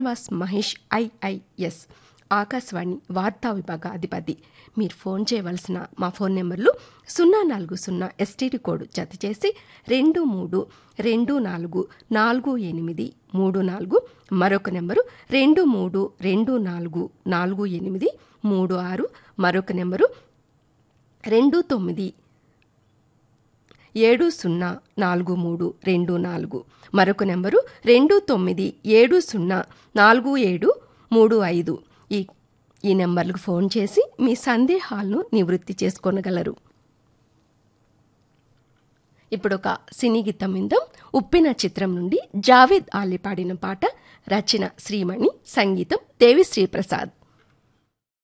Srinivas Mahesh IIS Akashvani వార్తా విభాగ అధిపతి మీరు ఫోన్ చేయవలసిన మా ఫోన్ నెంబర్లు సున్నా నాలుగు సున్నా ఎస్టీడీ కోడ్ జత చేసి రెండు మూడు రెండు నాలుగు నాలుగు ఎనిమిది మూడు నాలుగు మరొక నెంబరు రెండు మూడు రెండు నాలుగు నాలుగు ఎనిమిది మూడు ఆరు మరొక నెంబరు రెండు తొమ్మిది ఏడు సున్నా నాలుగు మూడు రెండు నాలుగు మరొక నెంబరు రెండు తొమ్మిది ఏడు సున్నా నాలుగు ఏడు మూడు ఐదు ఈ ఈ నెంబర్లకు ఫోన్ చేసి మీ సందేహాలను నివృత్తి చేసుకోనగలరు ఇప్పుడు ఒక సినీ గీతం విందాం ఉప్పిన చిత్రం నుండి జావేద్ ఆలి పాడిన పాట రచన శ్రీమణి సంగీతం దేవిశ్రీ ప్రసాద్